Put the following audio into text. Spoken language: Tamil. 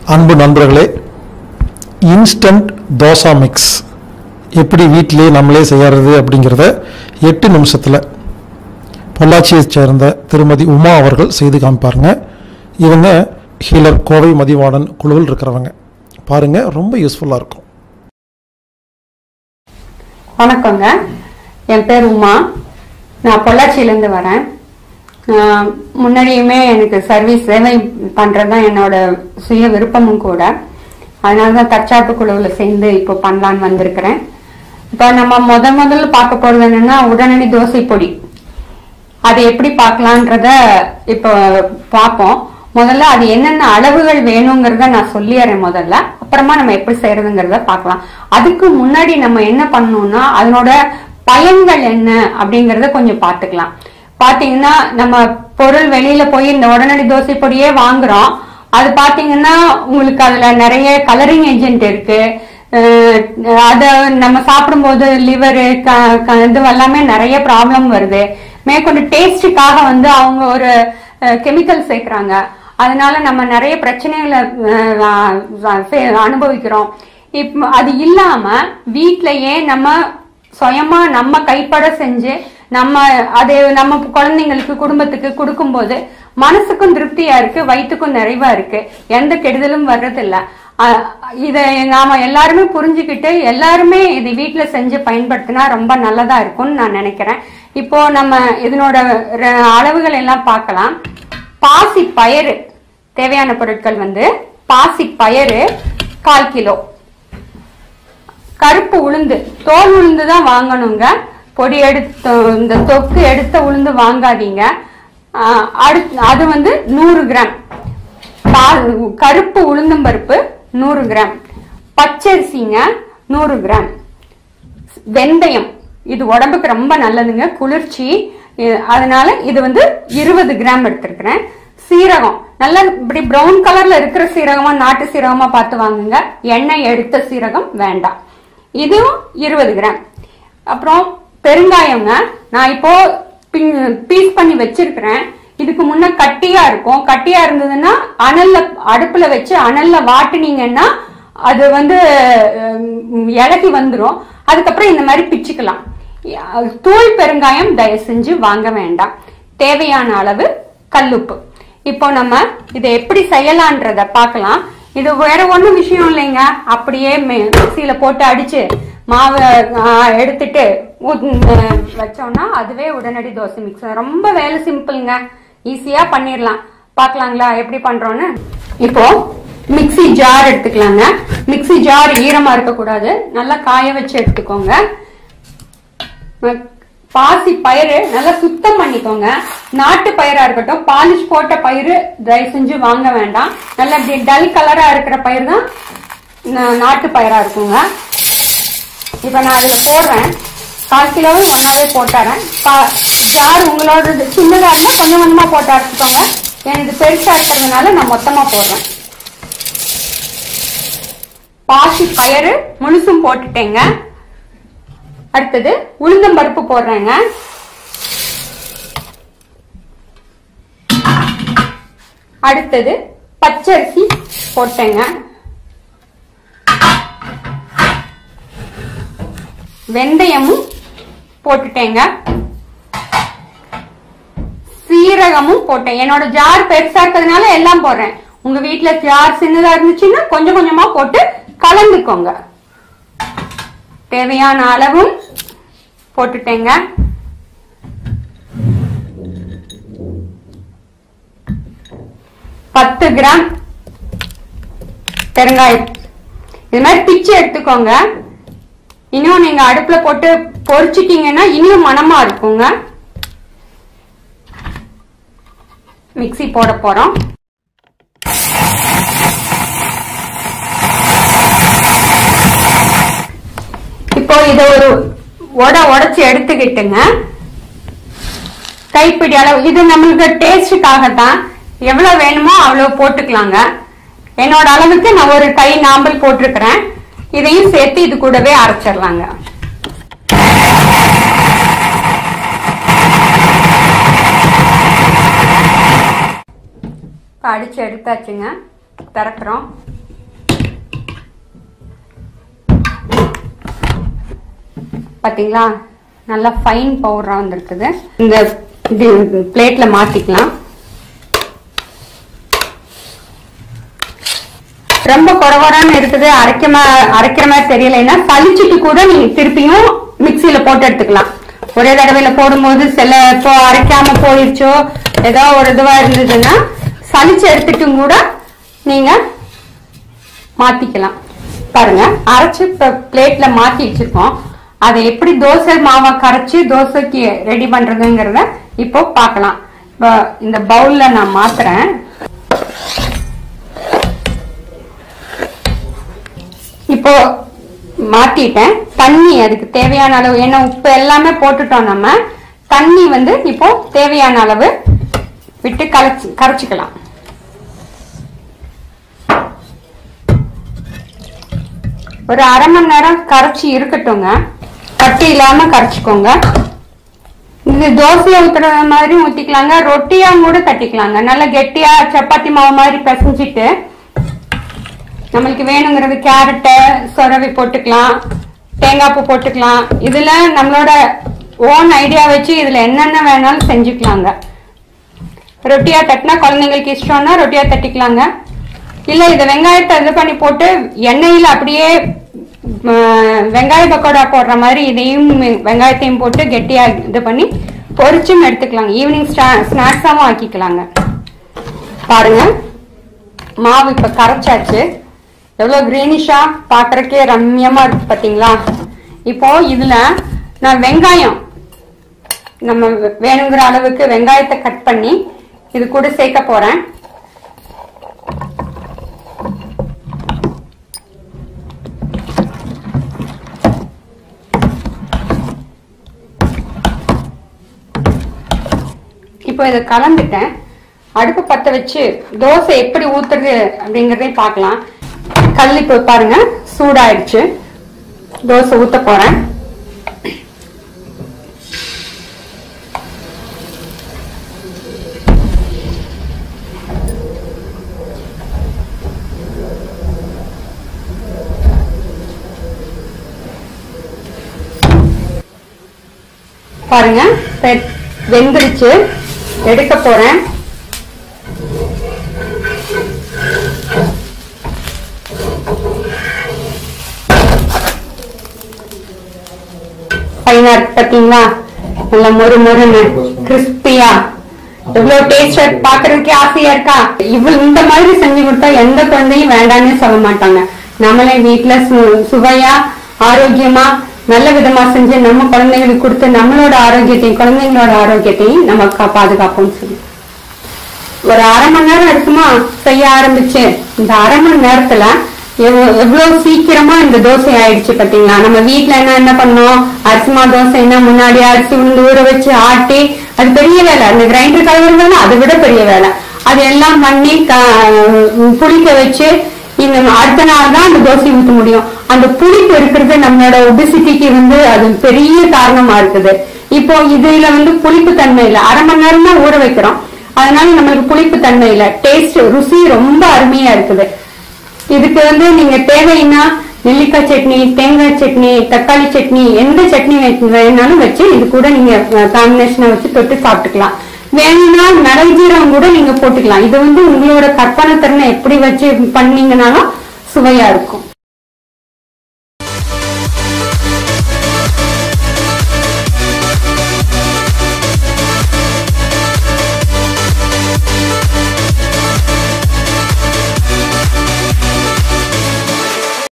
அன்பு நண்பர்களே இன்ஸ்டன்ட் தோசா மிக்ஸ் எப்படி வீட்டிலே நம்மளே செய்யறது அப்படிங்கிறத எட்டு நிமிஷத்தில் பொள்ளாச்சியைச் சேர்ந்த திருமதி உமா அவர்கள் செய்து காமிப்பாருங்க இவங்க ஹீலர் கோவை மதிவாணன் குழுவில் இருக்கிறவங்க பாருங்க ரொம்ப யூஸ்ஃபுல்லாக இருக்கும் வணக்கங்க என் பேர் உமா நான் பொள்ளாச்சியிலேருந்து வரேன் ஆஹ் முன்னாடியுமே எனக்கு சர்வீஸ் சேவை பண்ணுறது தான் என்னோட சுய விருப்பமும் கூட அதனால தான் தற்சாப்பு குழுவில் சேர்ந்து இப்போ பண்ணலான்னு வந்திருக்கிறேன் இப்போ நம்ம முத முதல்ல பார்க்க போகிறது என்னன்னா உடனடி தோசை பொடி அது எப்படி பார்க்கலான்றத இப்போ பார்ப்போம் முதல்ல அது என்னென்ன அளவுகள் வேணுங்கிறத நான் சொல்லிடுறேன் முதல்ல அப்புறமா நம்ம எப்படி செய்யறதுங்கிறத பார்க்கலாம் அதுக்கு முன்னாடி நம்ம என்ன பண்ணணும்னா அதனோட பயன்கள் என்ன அப்படிங்கறத கொஞ்சம் பார்த்துக்கலாம் பாத்தீங்கன்னா நம்ம பொருள் வெளியில போய் இந்த உடனடி தோசை பொடியே வாங்குறோம் அது பாத்தீங்கன்னா உங்களுக்கு அதுல நிறைய கலரிங் ஏஜென்ட் இருக்கு அஹ் அத நம்ம சாப்பிடும்போது லிவரு இது எல்லாமே நிறைய ப்ராப்ளம் வருது மேற்கொண்டு டேஸ்டுக்காக வந்து அவங்க ஒரு கெமிக்கல் சேர்க்கறாங்க அதனால நம்ம நிறைய பிரச்சனைகளை அஹ், ஃபே- அனுபவிக்கிறோம் இப்ப அது இல்லாம வீட்லயே நம்ம சுயமா நம்ம கைப்பட செஞ்சு நம்ம அது நம்ம குழந்தைங்களுக்கு குடும்பத்துக்கு கொடுக்கும்போது மனசுக்கும் திருப்தியா இருக்கு வயிற்றுக்கும் நிறைவா இருக்கு எந்த கெடுதலும் வர்றதில்ல அஹ் இத நாம எல்லாருமே புரிஞ்சுக்கிட்டு எல்லாருமே இது வீட்ல செஞ்சு பயன்படுத்தினா ரொம்ப நல்லதா இருக்கும்னு நான் நினைக்கிறேன் இப்போ நம்ம இதனோட ர- அளவுகள் எல்லாம் பார்க்கலாம் பாசி பயறு தேவையான பொருட்கள் வந்து பாசி பயறு கால் கிலோ கருப்பு உளுந்து தோல் உளுந்து தான் வாங்கணுங்க பொடி எடுத்து இந்த தொக்கு எடுத்த உளுந்து வாங்காதீங்க ஆஹ் அடுத்து அது வந்து நூறு கிராம் பா- கருப்பு உளுந்தம்பருப்பு நூறு கிராம் பச்சரிசிங்க நூறு கிராம் வெந்தயம் இது உடம்புக்கு ரொம்ப நல்லதுங்க குளிர்ச்சி இ- அதனால இது வந்து இருபது கிராம் எடுத்திருக்கிறேன் சீரகம் நல்ல இப்படி பிரவுன் கலர்ல இருக்கிற சீரகமா நாட்டு சீரகமா பார்த்து வாங்குங்க எண்ணெய் எடுத்த சீரகம் வேண்டாம் இதுவும் இருபது கிராம் அப்புறம் பெருங்காயங்க நான் இப்போ பீஸ் பண்ணி வச்சிருக்கிறேன் இதுக்கு முன்ன கட்டியா இருக்கும் கட்டியா இருந்ததுன்னா அனல்ல அடுப்புல வச்சு அனல்ல வாட்டுனீங்கன்னா அது வந்து உம், இலகி வந்துரும் அதுக்கப்புறம் இந்த மாதிரி பிச்சுக்கலாம் அஹ், தூள் பெருங்காயம் தயவு செஞ்சு வாங்க வேண்டாம் தேவையான அளவு கல்லுப்பு இப்போ நம்ம இதை எப்படி செய்யலான்றத பார்க்கலாம் இது வேற ஒண்ணும் விஷயம் இல்லைங்க அப்படியே மி- மிக்ஸியில போட்டு அடிச்சு மாவு ஆஹ், எடுத்துட்டு ஊத்- அஹ், வச்சோம்னா அதுவே உடனடி தோசை மிக்ஸ் ரொம்ப வேலை சிம்பிள்ங்க ஈஸியா பண்ணிடலாம் பார்க்கலாங்களா எப்படி பண்றோம்னு இப்போ மிக்ஸி ஜார் எடுத்துக்கலாங்க மிக்ஸி ஜார் ஈரமா இருக்கக்கூடாது நல்லா காய வச்சு எடுத்துக்கோங்க ம- பாசி பயிறு நல்லா சுத்தம் பண்ணிக்கோங்க நாட்டு பயிரா இருக்கட்டும் பாலிஷ் போட்ட பயிறு தயவு செஞ்சு வாங்க வேண்டாம் நல்லா இப்படி டல் கலரா இருக்கிற பயிர் தான் நா- நாட்டு பயிரா இருக்குங்க இப்ப நான் அதுல போடுறேன் கால் கிலோவும் ஒன்னாவே போட்டுறேன் பா- ஜார் உங்களோட சின்னதா இருந்தா கொஞ்சம் கொஞ்சமா போட்டு அரைச்சிக்கோங்க எனக்கு பெருசா இருக்கிறதுனால நான் மொத்தமா போடுறேன் பாசி பயிறு முழுசும் போட்டுட்டேங்க அடுத்தது உளுந்தம் பருப்பு போடுறேங்க அடுத்தது பச்சரிசி போட்டேங்க வெந்தயமும் போட்டுட்டேங்க சீரகமும் போட்டேன் என்னோட ஜார் பெருசா இருக்கிறதுனால எல்லாம் போடுறேன் உங்க வீட்ல ஜார் சின்னதா இருந்துச்சுன்னா கொஞ்சம் கொஞ்சமா போட்டு கலந்துக்கோங்க தேவையான அளவும் போட்டுட்டேங்க பத்து கிராம் பெருங்காயம் இது மாதிரி பிச்சு எடுத்துக்கோங்க இன்னும் நீங்க அடுப்புல போட்டு பொரிச்சிட்டீங்கன்னா இன்னும் மணமா இருக்குங்க மிக்ஸி போட போறோம் இப்போ இத ஒரு உட உடைச்சு எடுத்துக்கிட்டுங்க கைப்பிடி அளவு இது நம்மளுக்கு டேஸ்டுக்காக தான் எவ்வளவு வேணுமோ அவ்வளவு போட்டுக்கலாங்க என்னோட அளவுக்கு நான் ஒரு கை நாம்பல் போட்டிருக்கிறேன் இதையும் சேர்த்து இது கூடவே அரைச்சிடலாங்க இப்ப அடிச்சு எடுத்தாச்சுங்க திறக்கிறோம் பாத்தீங்களா நல்லா ஃபைன் பவுடரா வந்திருக்குது இந்த இது பிளேட்ல மாத்திக்கலாம் ரொம்ப குறவரான்னு இருக்குது அரைக்க மா- அரைக்கிற மாதிரி தெரியலைன்னா சலிச்சிட்டு கூட நீங்க திருப்பியும் மிக்சியில போட்டு எடுத்துக்கலாம் ஒரே தடவையில போடும்போது சில இப்போ அரைக்காம போயிடுச்சோ ஏதோ ஒரு இதுவா இருந்ததுன்னா சலிச்சு எடுத்துட்டும் கூட நீங்க மாத்திக்கலாம் பாருங்க அரைச்சு பிளேட்ல மாத்தி வச்சிருக்கோம் அதை எப்படி தோசை மாவை கரைச்சு தோசைக்கு ரெடி பண்றதுங்கிறத இப்போ பார்க்கலாம் இப்போ இந்த பவுல்ல நான் மாத்துறேன் இப்போ மாத்திட்டேன் தண்ணி அதுக்கு தேவையான அளவு ஏன்னா உப்பு எல்லாமே போட்டுட்டோம் நம்ம தண்ணி வந்து இப்போ தேவையான அளவு விட்டு கரைச்சு கரைச்சிக்கலாம் ஒரு அரை மணி நேரம் கரைச்சி இருக்கட்டுங்க கட்டி இல்லாம கரைச்சிக்கோங்க இது தோசையை ஊத்துற மாதிரி ஊத்திக்கலாங்க ரொட்டியா கூட தட்டிக்கலாங்க நல்லா கெட்டியா சப்பாத்தி மாவு மாதிரி பிசைஞ்சிட்டு நம்மளுக்கு வேணுங்கிறது கேரட்டு சொரவி போட்டுக்கலாம் தேங்காய் பூ போட்டுக்கலாம் இதுல நம்மளோட ஓன் ஐடியா வச்சு இதுல என்னென்ன வேணாலும் செஞ்சுக்கலாங்க ரொட்டியா தட்டினா குழந்தைங்களுக்கு இஷ்டம்னா ரொட்டியா தட்டிக்கலாங்க இல்ல இத வெங்காயத்தை இது பண்ணி போட்டு எண்ணெயில அப்படியே ம், வெங்காய பக்கோடா போடுற மாதிரி இதையும் வெங்காயத்தையும் போட்டு கெட்டியா இது பண்ணி பொரிச்சும் எடுத்துக்கலாங்க ஈவினிங் ஸ்நாக்ஸாவும் ஆக்கிக்கலாங்க பாருங்க மாவு இப்ப கரைச்சாச்சு எவ்வளவு கிரீனிஷா பாக்குறக்கே ரம்யமா இருக்கு பாத்தீங்களா இப்போ இதுல நான் வெங்காயம் நம்ம வேணுங்கிற அளவுக்கு வெங்காயத்தை கட் பண்ணி இது கூட சேர்க்க போறேன் இப்போ இதை கலந்துட்டேன் அடுப்பு பத்த வச்சு தோசை எப்படி ஊத்துறது அப்படிங்கறதையும் பார்க்கலாம் கல் இப்போ பாருங்க சூடாயிடுச்சு தோசை ஊத்த போறேன் பாருங்க வெ- வெந்துருச்சு எடுக்க போறேன் ஃபைனா இருக்கு பாத்தீங்களா நல்ல மொறு மொறுன்னு கிறிஸ்பியா எவ்வளவு டேஸ்டா பாக்குறதுக்கே ஆசையா இருக்கா இவ்வளவு இந்த மாதிரி செஞ்சு கொடுத்தா எந்த குழந்தையும் வேண்டாம்னு சொல்ல மாட்டாங்க நம்மளே வீட்டுல சு- சுவையா ஆரோக்கியமா நல்ல விதமா செஞ்சு நம்ம குழந்தைங்களுக்கு கொடுத்து நம்மளோட ஆரோக்கியத்தையும் குழந்தைங்களோட ஆரோக்கியத்தையும் நம்ம கா- பாதுகாப்போம்னு சொல்லி ஒரு அரை மணி நேரம் இருக்குமா செய்ய ஆரம்பிச்சு இந்த அரை மணி நேரத்துல எவ்வ- எவ்வளவு சீக்கிரமா இந்த தோசை ஆயிடுச்சு பாத்தீங்களா நம்ம வீட்ல என்ன என்ன பண்ணோம் அரிசிமா தோசைன்னா முன்னாடி அரிசி உளுந்து ஊற வச்சு ஆட்டி அது பெரிய வேலை அந்த கிரைண்டர் கலவுறதுனா அதை விட பெரிய வேலை அது எல்லாம் பண்ணி க- புளிக்க வச்சு இந்த அடுத்த நாள் தான் அந்த தோசை ஊத்த முடியும் அந்த புளிப்பு இருக்கிறது நம்மளோட ஒபிசிட்டிக்கு வந்து அது பெரிய காரணமா இருக்குது இப்போ இதுல வந்து புளிப்பு தன்மை இல்லை அரை மணி நேரம் தான் ஊற வைக்கிறோம் அதனால நம்மளுக்கு புளிப்பு தன்மை இல்ல டேஸ்ட் ருசி ரொம்ப அருமையா இருக்குது இதுக்கு வந்து நீங்க தேவைன்னா நெல்லிக்காய் சட்னி தேங்காய் சட்னி தக்காளி சட்னி எந்த சட்னி வே- வேணாலும் வச்சு இது கூட நீங்க காம்பினேஷனை வச்சு தொட்டு சாப்பிட்டுக்கலாம் வேணும்னா மிளகு ஜீரகம் கூட நீங்க போட்டுக்கலாம் இது வந்து உங்களோட கற்பனை திறனை எப்படி வச்சு பண்ணீங்கனாலும் சுவையா இருக்கும்